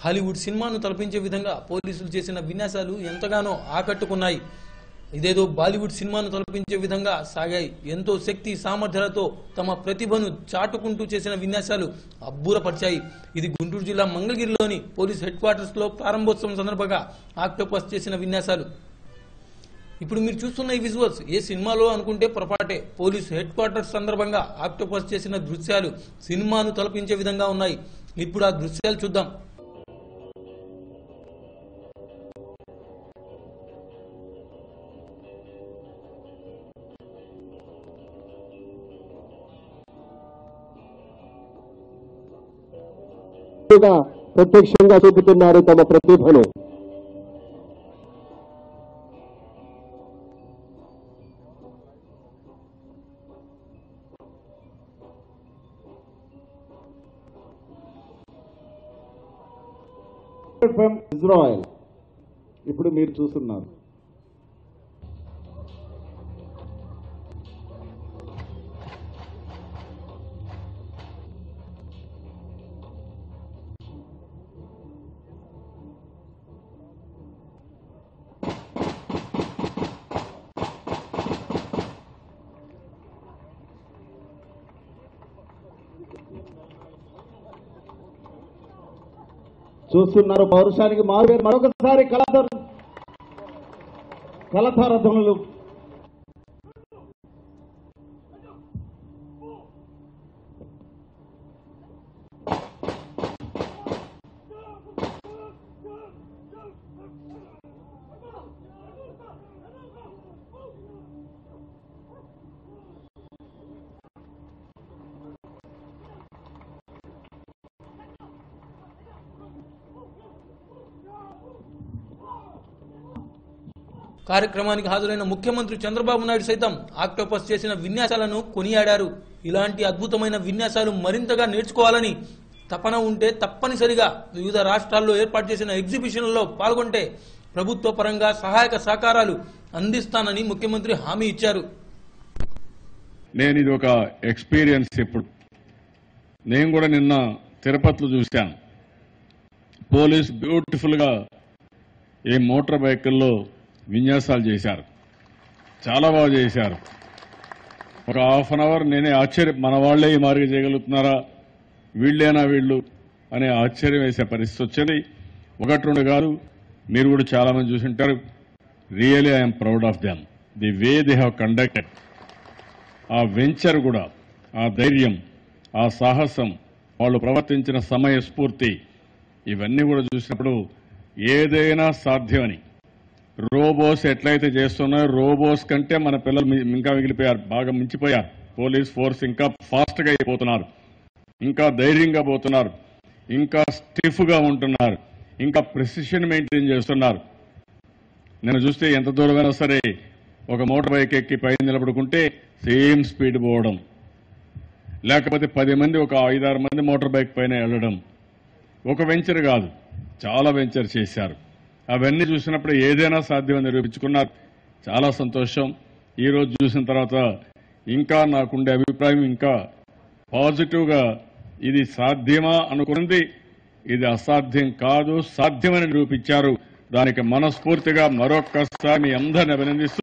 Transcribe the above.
Hollywood సినిమాను తలపించే విధంగా పోలీసులు చేసిన విన్యాసాలు ఎంతగానో ఆకట్టుకున్నాయి ఇదేదో బాలీవుడ్ సినిమాను తలపించే విధంగా సాగాయి ఎంతో శక్తి సామర్థ్యాలతో తమ ప్రతిభను చాటుకుంటూ చేసిన విన్యాసాలు అబ్బూరపరిచాయి ఇది గుంటూరు జిల్లా మంగళగిరిలోని పోలీస్ హెడ్ క్వార్టర్స్ లో ప్రారంభోత్సవం సందర్భంగా ఆక్టోపస్ చేసిన విన్యాసాలు ఇప్పుడు మీరు చూస్తున్న ఈ విజువల్స్ ఏ సినిమాలో అనుకుంటే పొరపాటే పోలీస్ హెడ్ క్వార్టర్స్ సందర్భంగా ఆక్టోపస్ చేసిన దృశ్యాలు సినిమాను తలపించే విధంగా ఉన్నాయి ఇప్పుడు ఆ దృశ్యాలు చూద్దాం గా ప్రత్యక్షంగా చూపుతున్నారు తమ ప్రతిభను ఫ్రమ్ ఇజ్రాయెల్ ఇప్పుడు మీరు చూస్తున్నారు చూస్తున్నారు పౌరుషానికి మారు మరొకసారి కలధర కలధారధనులు కార్యక్రమానికి హాజరైన ముఖ్యమంత్రి చంద్రబాబు నాయుడు సైతం ఆక్టోపస్ చేసిన విన్యాసాలను కొనియాడారు ఇలాంటి అద్భుతమైన విన్యాసాలు మరింతగా నేర్చుకోవాలని తపన ఉంటే తప్పనిసరిగా వివిధ రాష్ట్రాల్లో ఏర్పాటు చేసిన ఎగ్జిబిషన్లలో పాల్గొంటే ప్రభుత్వ పరంగా సహాయక సహకారాలు అందిస్తానని ముఖ్యమంత్రి హామీ ఇచ్చారు నేను ఇది ఒక ఎక్స్పీరియన్స్ ఇప్పుడు నేను కూడా నిన్న తిరుపతిలో చూశాను పోలీస్ బ్యూటిఫుల్గా ఈ మోటార్ బైకుల్లో విన్యాసాలు చేశారు చాలా బాగా చేశారు ఒక హాఫ్ అన్ అవర్ నేనే ఆశ్చర్యం మన వాళ్లే ఈ మార్గం చేయగలుగుతున్నారా వీళ్ళేనా వీళ్ళు అనే ఆశ్చర్యం వేసే పరిస్థితి వచ్చింది ఒకటి రెండు కాదు మీరు కూడా చాలా మంది చూసింటారు really I'm proud of them the way they have conducted ఆ వెంచర్ కూడా ఆ ధైర్యం ఆ సాహసం వాళ్ళు ప్రవర్తించిన సమయ స్ఫూర్తి ఇవన్నీ కూడా చూసినప్పుడు ఏదైనా సాధ్యమని రోబోస్ ఎట్లయితే చేస్తున్నాయో రోబోస్ కంటే మన పిల్లలు మి- ఇంకా మిగిలిపోయారు బాగా మించిపోయారు పోలీస్ ఫోర్స్ ఇంకా ఫాస్ట్ గా అయిపోతున్నారు ఇంకా ధైర్యంగా పోతున్నారు ఇంకా స్టిఫ్ గా ఉంటున్నారు ఇంకా ప్రెసిషన్ మెయింటైన్ చేస్తున్నారు నేను చూస్తే ఎంత దూరమైనా సరే ఒక మోటార్ బైక్ ఎక్కి పైన నిలబడుకుంటే సేమ్ స్పీడ్ పోవడం లేకపోతే పది మంది ఒక ఐదారు మంది మోటార్ బైక్ పైన వెళ్ళడం ఒక వెంచర్ కాదు చాలా వెంచర్ చేశారు అవన్నీ చూసినప్పుడు ఏదైనా సాధ్యమని నిరూపించుకున్నారు చాలా సంతోషం ఈ రోజు చూసిన తర్వాత ఇంకా నాకుండే అభిప్రాయం ఇంకా పాజిటివ్గా ఇది సాధ్యమా అనుకున్నది ఇది అసాధ్యం కాదు సాధ్యమని నిరూపించారు దానికి మనస్ఫూర్తిగా మరొక్కసారి మీ అందరిని అభినందిస్తూ